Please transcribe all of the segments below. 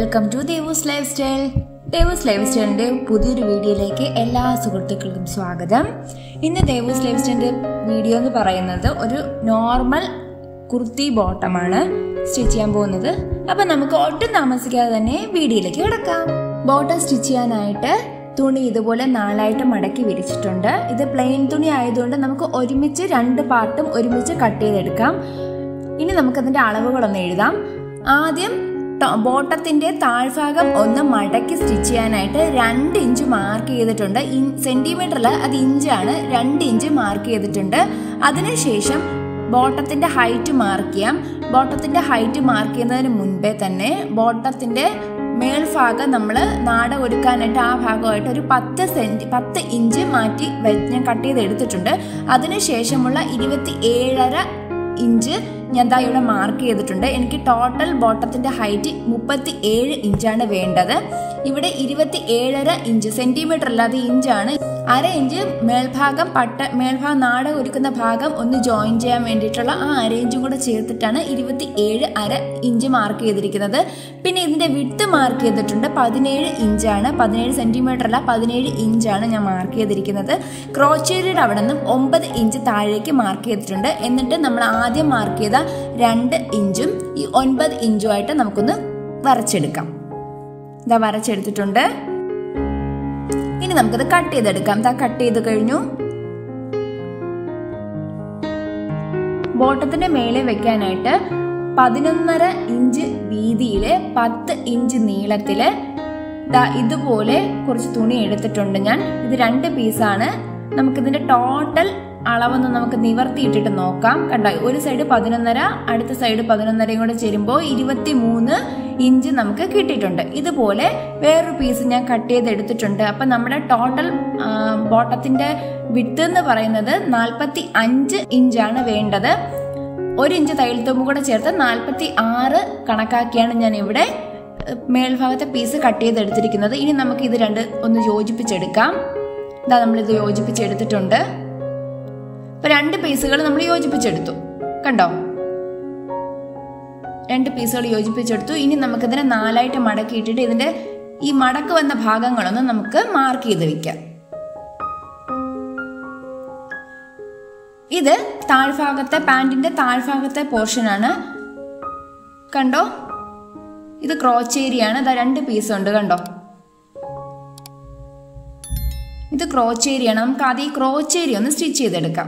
welcome to Devu's lifestyle Devu's life സ്റ്റൈലിന്റെ പുതിയൊരു വീഡിയോയിലേക്ക് എല്ലാ സുഹൃത്തുക്കൾക്കും സ്വാഗതം ഇന്ന് ദേവൂസ് ലൈഫ് സ്റ്റൈലിന്റെ വീഡിയോ എന്ന് പറയുന്നത് ഒരു നോർമൽ കുർത്തി ബോട്ടമാണ് സ്റ്റിച്ച് ചെയ്യാൻ പോകുന്നത് അപ്പൊ നമുക്ക് ഒട്ടും താമസിക്കാതെ തന്നെ വീഡിയോയിലേക്ക് കിടക്കാം ബോട്ടം സ്റ്റിച്ച് ചെയ്യാനായിട്ട് തുണി ഇതുപോലെ നാലായിട്ട് മടക്കി വിരിച്ചിട്ടുണ്ട് ഇത് പ്ലെയിൻ തുണി ആയതുകൊണ്ട് നമുക്ക് ഒരുമിച്ച് രണ്ട് പാർട്ടും ഒരുമിച്ച് കട്ട് ചെയ്തെടുക്കാം ഇനി നമുക്കതിന്റെ അളവുകളൊന്ന് എഴുതാം ആദ്യം ട- ബോട്ടത്തിന്റെ താഴ്ഭാഗം ഒന്ന് മടക്കി സ്റ്റിച്ച് ചെയ്യാനായിട്ട് രണ്ട് ഇഞ്ച് മാർക്ക് ചെയ്തിട്ടുണ്ട് സെന്റിമീറ്ററിൽ അത് ഇഞ്ചാണ് രണ്ട് ഇഞ്ച് മാർക്ക് ചെയ്തിട്ടുണ്ട് അതിനുശേഷം ബോട്ടത്തിന്റെ ഹൈറ്റ് മാർക്ക് ചെയ്യാം ബോട്ടത്തിന്റെ ഹൈറ്റ് മാർക്ക് ചെയ്യുന്നതിന് മുൻപേ തന്നെ ബോട്ടത്തിന്റെ മേൽഭാഗം നമ്മൾ നാട ഒരുക്കാനായിട്ട് ആ ഭാഗമായിട്ട് ഒരു പത്ത് സെന്റ് പത്ത് ഇഞ്ച് മാറ്റി വെ- ഞാൻ കട്ട് ചെയ്ത് എടുത്തിട്ടുണ്ട് അതിനുശേഷമുള്ള ഇരുപത്തി ഏഴര ഇഞ്ച് ഞാൻ ദാ ഇവിടെ മാർക്ക് ചെയ്തിട്ടുണ്ട് എനിക്ക് ടോട്ടൽ ബോട്ടത്തിന്റെ ഹൈറ്റ് മുപ്പത്തി ഏഴ് ഇഞ്ചാണ് വേണ്ടത് ഇവിടെ ഇരുപത്തി ഏഴര ഇഞ്ച് സെന്റിമീറ്റർ അല്ലാതെ ഇഞ്ചാണ് അര ഇഞ്ച് മേൽഭാഗം പട്ട മേൽഭാഗം നാട ഒരുക്കുന്ന ഭാഗം ഒന്ന് ജോയിൻ ചെയ്യാൻ വേണ്ടിയിട്ടുള്ള ആ അര ഇഞ്ചും കൂടെ ചേർത്തിട്ടാണ് ഇരുപത്തി ഏഴ് അര ഇഞ്ച് മാർക്ക് ചെയ്തിരിക്കുന്നത് പിന്നെ ഇതിന്റെ വിട്ട് മാർക്ക് ചെയ്തിട്ടുണ്ട് പതിനേഴ് ഇഞ്ചാണ് പതിനേഴ് സെന്റിമീറ്റർ അല്ല പതിനേഴ് ഇഞ്ചാണ് ഞാൻ മാർക്ക് ചെയ്തിരിക്കുന്നത് ക്രോച്ചേരിയുടെ അവിടെ നിന്നും ഒമ്പത് ഇഞ്ച് താഴേക്ക് മാർക്ക് ചെയ്തിട്ടുണ്ട് എന്നിട്ട് നമ്മൾ ആദ്യം മാർക്ക് ചെയ്ത രണ്ട് ഇഞ്ചും ഈ ഒൻപത് ഇഞ്ചുമായിട്ട് നമുക്കൊന്ന് വരച്ചെടുക്കാം ഇതാ വരച്ചെടുത്തിട്ടുണ്ട് ഇനി നമുക്കത് കട്ട് ചെയ്തെടുക്കാം ഇതാ കട്ട് ചെയ്ത് കഴിഞ്ഞു ബോട്ടത്തിന്റെ മേലെ വെക്കാനായിട്ട് പതിനൊന്നര ഇഞ്ച് വീതിയില് പത്ത് ഇഞ്ച് നീളത്തില് ദാ ഇതുപോലെ കുറച്ച് തുണി എടുത്തിട്ടുണ്ട് ഞാൻ ഇത് രണ്ട് പീസാണ് നമുക്കിതിന്റെ ടോട്ടൽ അളവൊന്ന് നമുക്ക് നിവർത്തിയിട്ടിട്ട് നോക്കാം കണ്ടോ ഒരു സൈഡ് പതിനൊന്നര അടുത്ത സൈഡ് പതിനൊന്നരയും കൂടെ ചേരുമ്പോൾ ഇരുപത്തി മൂന്ന് ഇഞ്ച് നമുക്ക് കിട്ടിയിട്ടുണ്ട് ഇതുപോലെ വേറൊരു പീസ് ഞാൻ കട്ട് ചെയ്ത് എടുത്തിട്ടുണ്ട് അപ്പം നമ്മുടെ ടോട്ടൽ ബോട്ടത്തിന്റെ വിട്ട് എന്ന് പറയുന്നത് നാൽപ്പത്തി അഞ്ച് ഇഞ്ചാണ് വേണ്ടത് ഒരു ഇഞ്ച് തയ്യൽ തുമ്പ് കൂടെ ചേർത്ത് നാൽപ്പത്തി ആറ് കണക്കാക്കിയാണ് ഞാൻ ഇവിടെ ഏഹ്, മേൽഭാഗത്തെ പീസ് കട്ട് ചെയ്തെടുത്തിരിക്കുന്നത് ഇനി നമുക്ക് ഇത് രണ്ട് ഒന്ന് യോജിപ്പിച്ചെടുക്കാം ഇതാ നമ്മളിത് യോജിപ്പിച്ചെടുത്തിട്ടുണ്ട് ഇപ്പൊ രണ്ട് പീസുകൾ നമ്മൾ യോജിപ്പിച്ചെടുത്തു കണ്ടോ രണ്ട് പീസുകൾ യോജിപ്പിച്ചെടുത്തു ഇനി നമുക്കിതിനെ നാലായിട്ട് മടക്കിയിട്ടിട്ട് ഇതിന്റെ ഈ മടക്ക് വന്ന ഭാഗങ്ങളൊന്ന് നമുക്ക് മാർക്ക് ചെയ്ത് വെക്കാം ഇത് താഴ്ഭാഗത്തെ പാൻറ്റിന്റെ താഴ്ഭാഗത്തെ പോർഷനാണ് കണ്ടോ ഇത് ക്രോച്ചേരിയാണ് ഇതാ രണ്ട് പീസ് ഉണ്ട് കണ്ടോ ഇത് ക്രോച്ചേരിയാണ് നമുക്ക് ആദ്യം ഈ ക്രോച്ചേരി ഒന്ന് സ്റ്റിച്ച് ചെയ്തെടുക്കാം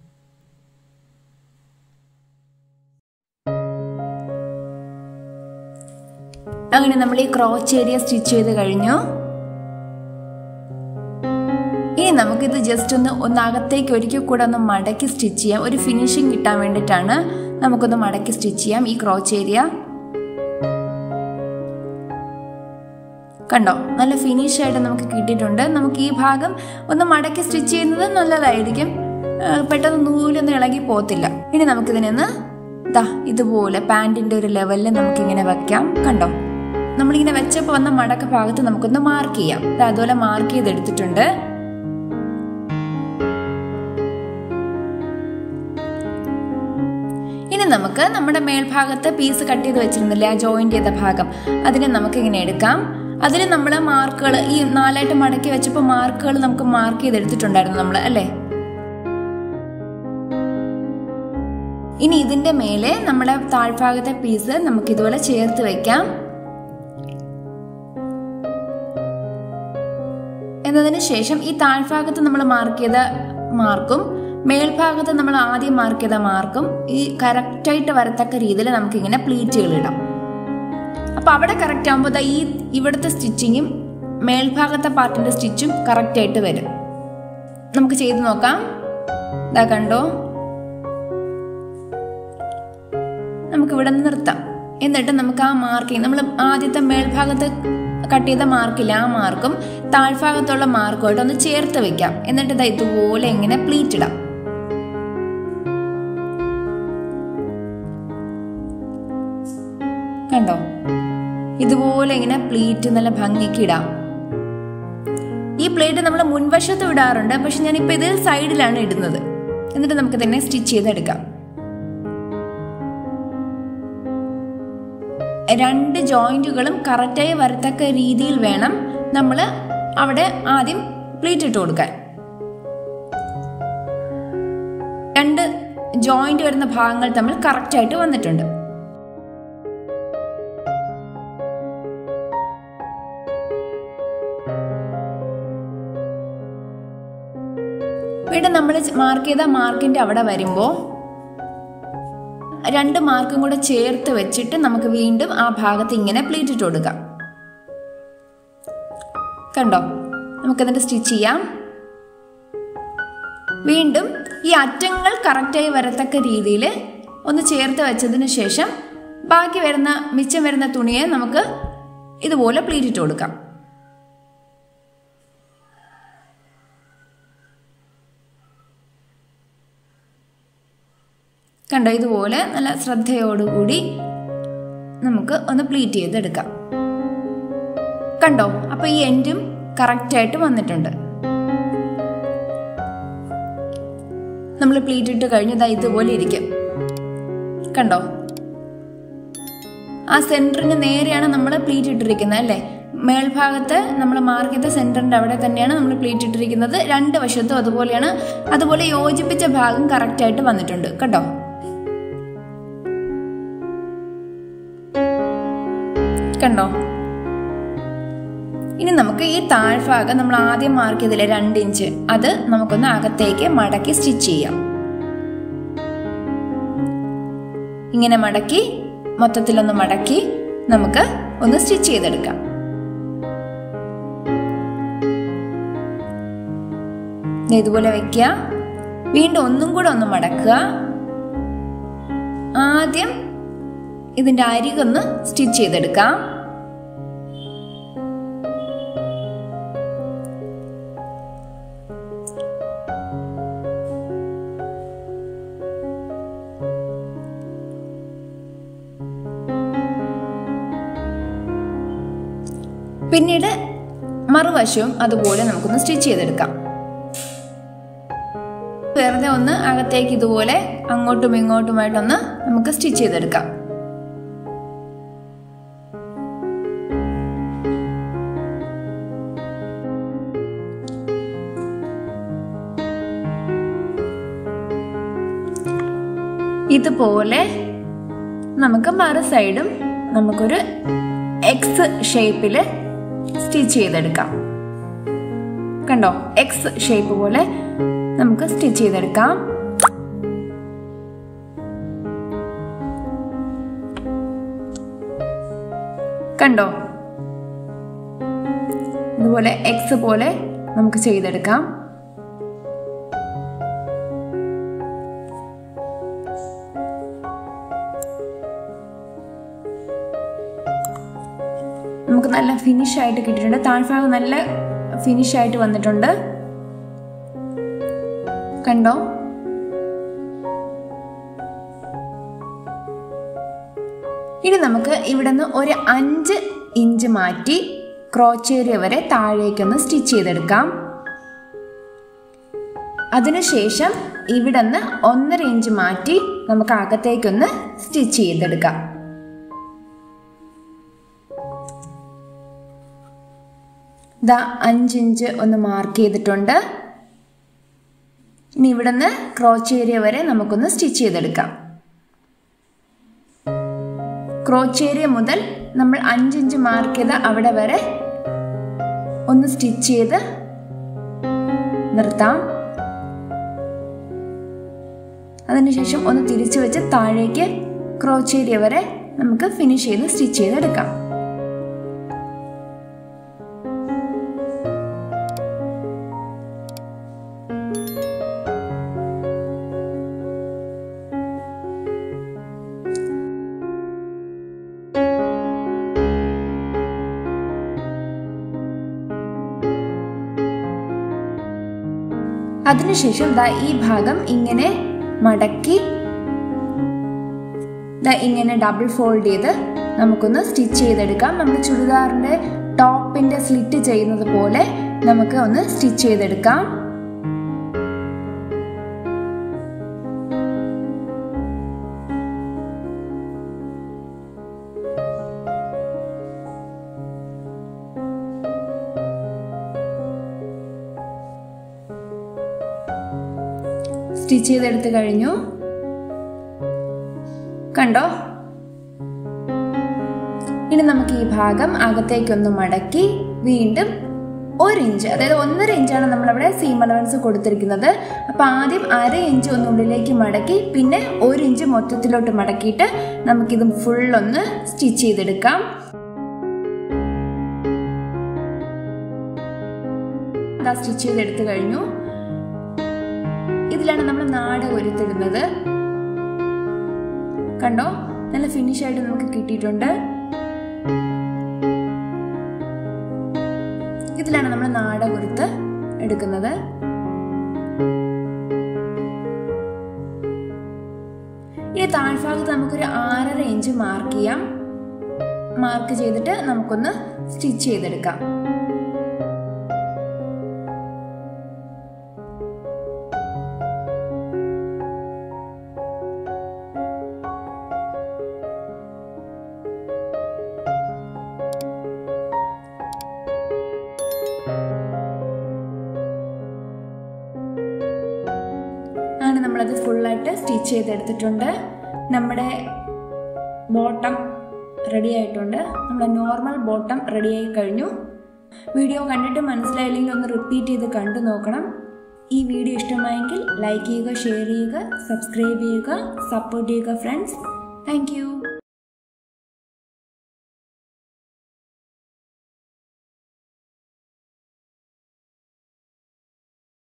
അങ്ങനെ നമ്മൾ ഈ ക്രോച്ചേരിയ സ്റ്റിച്ച് ചെയ്ത് കഴിഞ്ഞു ഇനി നമുക്കിത് ജസ്റ്റ് ഒന്ന് ഒന്ന് അകത്തേക്ക് ഒരിക്കൽ കൂടെ ഒന്ന് മടക്കി സ്റ്റിച്ച് ചെയ്യാം ഒരു ഫിനിഷിങ് കിട്ടാൻ വേണ്ടിയിട്ടാണ് നമുക്കൊന്ന് മടക്കി സ്റ്റിച്ച് ചെയ്യാം ഈ ക്രോച്ച് ഏരിയ കണ്ടോ നല്ല ഫിനിഷ് ആയിട്ട് നമുക്ക് കിട്ടിയിട്ടുണ്ട് നമുക്ക് ഈ ഭാഗം ഒന്ന് മടക്കി സ്റ്റിച്ച് ചെയ്യുന്നത് നല്ലതായിരിക്കും ആ, പെട്ടെന്ന് നൂലൊന്നും ഇളകി പോകത്തില്ല ഇനി നമുക്കിതിനെ ഒന്ന് ദാ ഇതുപോലെ പാൻറ്റിന്റെ ഒരു ലെവലിൽ നമുക്കിങ്ങനെ വെക്കാം കണ്ടോ നമ്മളിങ്ങനെ വെച്ചപ്പോൾ വന്ന മടക്ക ഭാഗത്ത് നമുക്കൊന്ന് മാർക്ക് ചെയ്യാം ദാ അതുപോലെ മാർക്ക് ചെയ്തെടുത്തിട്ടുണ്ട് ഇനി നമുക്ക് നമ്മുടെ മേൽഭാഗത്ത് പീസ് കട്ട് ചെയ്ത് വെച്ചിരുന്നില്ലേ ആ ജോയിന്റ് ചെയ്ത ഭാഗം അതിനെ നമുക്ക് ഇങ്ങനെ എടുക്കാം അതിന് നമ്മൾ മാർക്കുകൾ ഈ നാലായിട്ട് മടക്കി വെച്ചപ്പോൾ മാർക്കുകൾ നമുക്ക് മാർക്ക് ചെയ്തെടുത്തിട്ടുണ്ടായിരുന്നു നമ്മൾ അല്ലേ ഇനി ഇതിന്റെ മേലെ നമ്മുടെ താഴ്ഭാഗത്തെ പീസ് നമുക്ക് ഇതുപോലെ ചേർത്ത് വെക്കാം എന്നതിന് ശേഷം ഈ താഴ്ഭാഗത്ത് നമ്മൾ മാർക്ക് ചെയ്ത മാർക്കും മേൽഭാഗത്ത് നമ്മൾ ആദ്യം മാർക്ക് ചെയ്ത മാർക്കും ഈ കറക്റ്റായിട്ട് വരത്തക്ക രീതിയിൽ നമുക്ക് ഇങ്ങനെ പ്ലീറ്റുകൾ ഇടാം അപ്പൊ അവിടെ കറക്റ്റ് ആകുമ്പോൾ ദാ ഈ ഇവിടുത്തെ സ്റ്റിച്ചിങ്ങും മേൽഭാഗത്തെ പാർട്ടിന്റെ സ്റ്റിച്ചും കറക്റ്റ് ആയിട്ട് വരും നമുക്ക് ചെയ്ത് നോക്കാം ഇതാ കണ്ടോ നമുക്ക് ഇവിടെ നിന്ന് നിർത്താം എന്നിട്ട് നമുക്ക് ആ മാർക്കിങ് നമ്മൾ ആദ്യത്തെ മേൽഭാഗത്ത് കട്ട് ചെയ്ത മാർക്കില്ല ആ മാർക്കും താഴ്ഭാഗത്തുള്ള മാർക്കുമായിട്ട് ഒന്ന് ചേർത്ത് വെക്കാം എന്നിട്ട് ഇതാ ഇതുപോലെ ഇങ്ങനെ പ്ലീറ്റ് ഇടാം കണ്ടോ ഇതുപോലെ ഇങ്ങനെ പ്ലീറ്റ് നല്ല ഭംഗിക്ക് ഇടാം ഈ പ്ലേറ്റ് നമ്മൾ മുൻവശത്ത് ഇടാറുണ്ട് പക്ഷെ ഞാനിപ്പോൾ ഇത് സൈഡിലാണ് ഇടുന്നത് എന്നിട്ട് നമുക്ക് തന്നെ സ്റ്റിച്ച് ചെയ്തെടുക്കാം രണ്ട് ജോയിന്റുകളും കറക്റ്റായി വരത്തക്ക രീതിയിൽ വേണം നമ്മൾ അവിടെ ആദ്യം പ്ലീറ്റ് ഇട്ട് കൊടുക്കാൻ രണ്ട് ജോയിന്റ് വരുന്ന ഭാഗങ്ങൾ തമ്മിൽ കറക്റ്റായിട്ട് വന്നിട്ടുണ്ട് വീണ്ടും നമ്മൾ മാർക്ക് ചെയ്ത മാർക്കിന്റെ അവിടെ വരുമ്പോൾ രണ്ട് മാർക്കും കൂടെ ചേർത്ത് വെച്ചിട്ട് നമുക്ക് വീണ്ടും ആ ഭാഗത്ത് ഇങ്ങനെ പ്ലീറ്റ് ഇട്ട് കൊടുക്കാം കണ്ടോ നമുക്കതിന്റെ സ്റ്റിച്ച് ചെയ്യാം വീണ്ടും ഈ അറ്റങ്ങൾ കറക്റ്റായി വരത്തക്ക രീതിയിൽ ഒന്ന് ചേർത്ത് വെച്ചതിന് ശേഷം ബാക്കി വരുന്ന മിച്ചം വരുന്ന തുണിയെ നമുക്ക് ഇതുപോലെ പ്ലീറ്റ് ഇട്ട് കൊടുക്കാം കണ്ടോ ഇതുപോലെ നല്ല ശ്രദ്ധയോടുകൂടി നമുക്ക് ഒന്ന് പ്ലീറ്റ് ചെയ്തെടുക്കാം കണ്ടോ അപ്പൊ ഈ എൻഡും കറക്റ്റായിട്ട് വന്നിട്ടുണ്ട് നമ്മൾ പ്ലീറ്റ് ഇട്ട് കഴിഞ്ഞതാ ഇതുപോലെ ഇരിക്കും കണ്ടോ ആ സെന്ററിന് നേരെയാണ് നമ്മൾ പ്ലീറ്റ് ഇട്ടിരിക്കുന്നത് അല്ലേ മേൽഭാഗത്ത് നമ്മൾ മാർക്ക് ചെയ്ത സെന്ററിന്റെ അവിടെ തന്നെയാണ് നമ്മൾ പ്ലീറ്റ് ഇട്ടിരിക്കുന്നത് രണ്ട് വശത്തും അതുപോലെയാണ് അതുപോലെ യോജിപ്പിച്ച ഭാഗം കറക്റ്റ് ആയിട്ട് വന്നിട്ടുണ്ട് കേട്ടോ കണ്ടോ ഇനി നമുക്ക് ഈ താഴ്ഭാഗം നമ്മൾ ആദ്യം മാർക്ക് ചെയ്തില്ലേ രണ്ട് ഇഞ്ച് അത് നമുക്കൊന്ന് അകത്തേക്ക് മടക്കി സ്റ്റിച്ച് ചെയ്യാം ഇങ്ങനെ മടക്കി മൊത്തത്തിലൊന്ന് മടക്കി നമുക്ക് ഒന്ന് സ്റ്റിച്ച് ചെയ്തെടുക്കാം ഇതുപോലെ വെക്കുക വീണ്ടും ഒന്നും കൂടെ ഒന്ന് മടക്കുക ആദ്യം ഇതിന്റെ അരികൊന്ന് സ്റ്റിച്ച് ചെയ്തെടുക്കാം പിന്നീട് മറുവശവും അതുപോലെ നമുക്കൊന്ന് സ്റ്റിച്ച് ചെയ്തെടുക്കാം വെറുതെ ഒന്ന് അകത്തേക്ക് ഇതുപോലെ അങ്ങോട്ടും ഇങ്ങോട്ടുമായിട്ടൊന്ന് നമുക്ക് സ്റ്റിച്ച് ചെയ്തെടുക്കാം ഇതുപോലെ നമുക്ക് മറു സൈഡും നമുക്കൊരു എക്സ് ഷേപ്പിൽ സ്റ്റിച്ച് ചെയ്തെടുക്കാം കണ്ടോ എക്സ് ഷേപ്പ് പോലെ നമുക്ക് സ്റ്റിച്ച് ചെയ്തെടുക്കാം കണ്ടോ ഇതുപോലെ എക്സ് പോലെ നമുക്ക് ചെയ്തെടുക്കാം നമുക്ക് നല്ല ഫിനിഷ് ആയിട്ട് കിട്ടിയിട്ടുണ്ട് താഴ്ഭാഗം നല്ല ഫിനിഷ് ആയിട്ട് വന്നിട്ടുണ്ട് കണ്ടോ ഇനി നമുക്ക് ഇവിടെ നിന്ന് ഒരു അഞ്ച് ഇഞ്ച് മാറ്റി ക്രോച്ചേരിയ വരെ താഴേക്കൊന്ന് സ്റ്റിച്ച് ചെയ്തെടുക്കാം അതിനുശേഷം ഇവിടെ നിന്ന് ഒന്നര ഇഞ്ച് മാറ്റി നമുക്ക് അകത്തേക്കൊന്ന് സ്റ്റിച്ച് ചെയ്തെടുക്കാം ഇതാ അഞ്ചിഞ്ച് ഒന്ന് മാർക്ക് ചെയ്തിട്ടുണ്ട് ഇനി ഇവിടെ നിന്ന് ക്രോച്ച് ഏരിയ വരെ നമുക്കൊന്ന് സ്റ്റിച്ച് ചെയ്തെടുക്കാം ക്രോച്ച് ഏരിയ മുതൽ നമ്മൾ അഞ്ചിഞ്ച് മാർക്ക് ചെയ്ത അവിടെ വരെ ഒന്ന് സ്റ്റിച്ച് ചെയ്ത് നിർത്താം അതിനുശേഷം ഒന്ന് തിരിച്ചു വെച്ച് താഴേക്ക് ക്രോച്ച് ഏരിയ വരെ നമുക്ക് ഫിനിഷ് ചെയ്ത് സ്റ്റിച്ച് ചെയ്തെടുക്കാം അതിനുശേഷം ദാ ഈ ഭാഗം ഇങ്ങനെ മടക്കി ദാ ഇങ്ങനെ ഡബിൾ ഫോൾഡ് ചെയ്ത് നമുക്കൊന്ന് സ്റ്റിച്ച് ചെയ്തെടുക്കാം നമ്മൾ ചുരിദാറിന്റെ ടോപ്പിന്റെ സ്ലിറ്റ് ചെയ്യുന്നത് പോലെ നമുക്ക് ഒന്ന് സ്റ്റിച്ച് ചെയ്തെടുക്കാം സ്റ്റിച്ച് ചെയ്തെടുത്ത് കഴിഞ്ഞു കണ്ടോ ഇനി നമുക്ക് ഈ ഭാഗം അകത്തേക്കൊന്ന് മടക്കി വീണ്ടും ഒരു ഇഞ്ച് അതായത് ഒന്നര ഇഞ്ചാണ് നമ്മളവിടെ സീം അലവൻസ് കൊടുത്തിരിക്കുന്നത് അപ്പം ആദ്യം അര ഇഞ്ച് ഒന്ന് ഉള്ളിലേക്ക് മടക്കി പിന്നെ ഒരു ഇഞ്ച് മൊത്തത്തിലോട്ട് മടക്കിയിട്ട് നമുക്കിത് ഫുള്ളൊന്ന് സ്റ്റിച്ച് ചെയ്തെടുക്കാം അതാ സ്റ്റിച്ച് ചെയ്തെടുത്ത് കഴിഞ്ഞു ഇതിലാണ് നമ്മൾ നാട ഒരുത്തിടുന്നത് കണ്ടോ നല്ല ഫിനിഷ് ആയിട്ട് നമുക്ക് കിട്ടിയിട്ടുണ്ട് ഇതിലാണ് നമ്മൾ നാട കുരുത്ത് എടുക്കുന്നത് ഈ താഴ്ഭാഗത്ത് നമുക്കൊരു ആറര ഇഞ്ച് മാർക്ക് ചെയ്യാം മാർക്ക് ചെയ്തിട്ട് നമുക്കൊന്ന് സ്റ്റിച്ച് ചെയ്തെടുക്കാം അങ്ങനെ നമ്മളത് ഫുള്ളായിട്ട് സ്റ്റിച്ച് ചെയ്തെടുത്തിട്ടുണ്ട് നമ്മുടെ ബോട്ടം റെഡി ആയിട്ടുണ്ട് നമ്മുടെ നോർമൽ ബോട്ടം റെഡി ആയി കഴിഞ്ഞു വീഡിയോ കണ്ടിട്ട് മനസ്സിലായില്ലെങ്കിൽ ഒന്ന് റിപ്പീറ്റ് ചെയ്ത് കണ്ടു നോക്കണം ഈ വീഡിയോ ഇഷ്ടമായെങ്കിൽ ലൈക്ക് ചെയ്യുക ഷെയർ ചെയ്യുക സബ്സ്ക്രൈബ് ചെയ്യുക സപ്പോർട്ട് ചെയ്യുക ഫ്രണ്ട്സ് താങ്ക്